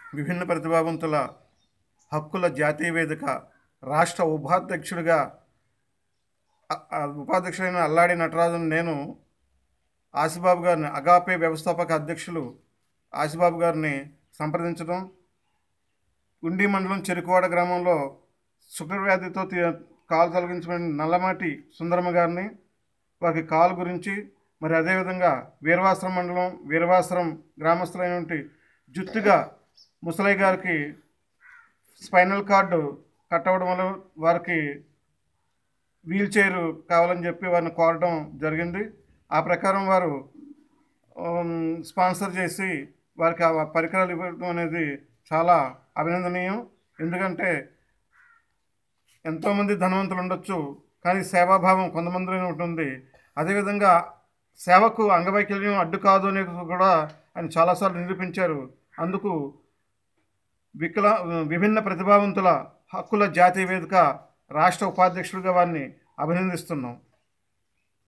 విభిన్న ప్రతిభావంతుల హక్కుల జాతీయ వేదిక రాష్ట్ర ఉపాధ్యక్షుడిగా ఆ- ఆ ఉపాధ్యక్షుడైన అల్లాడి నటరాజన్ నేను ఆసిబాబు గారిని అగాపే వ్యవస్థాపక అధ్యక్షులు ఆసిబాబు గారిని సంప్రదించడం ఉండి మండలం చెరుకువాడ గ్రామంలో షుగర్ వ్యాధితో తీ- కాలు తొలగించబడిన నల్లమాటి సుందరమ్మ గారిని వారికి కాలు గురించి మరి అదేవిధంగా వీరవాసరం మండలం వీరవాసరం గ్రామస్తులైనటువంటి జుత్తుగా ముసలయ్య గారికి స్పైనల్ కార్డు కట్ అవ్వడం వల్ల వారికి వీల్ చైర్ కావాలని చెప్పి వారిని కోరడం జరిగింది ఆ ప్రకారం వారు ఉమ్, స్పాన్సర్ చేసి వారికి ఆ పరికరాలు ఇవ్వడం అనేది చాలా అభినందనీయం ఎందుకంటే ఎంతోమంది ధనవంతులు ఉండొచ్చు కానీ సేవాభావం కొంతమందిలో ఉంటుంది అదేవిధంగా సేవకు అంగవైకల్యం అడ్డు కాదు అనేది కూడా ఆయన చాలాసార్లు నిరూపించారు అందుకు వికల విభిన్న ప్రతిభావంతుల హక్కుల జాతీయ వేదిక రాష్ట్ర ఉపాధ్యక్షుడిగా వారిని అభినందిస్తున్నాం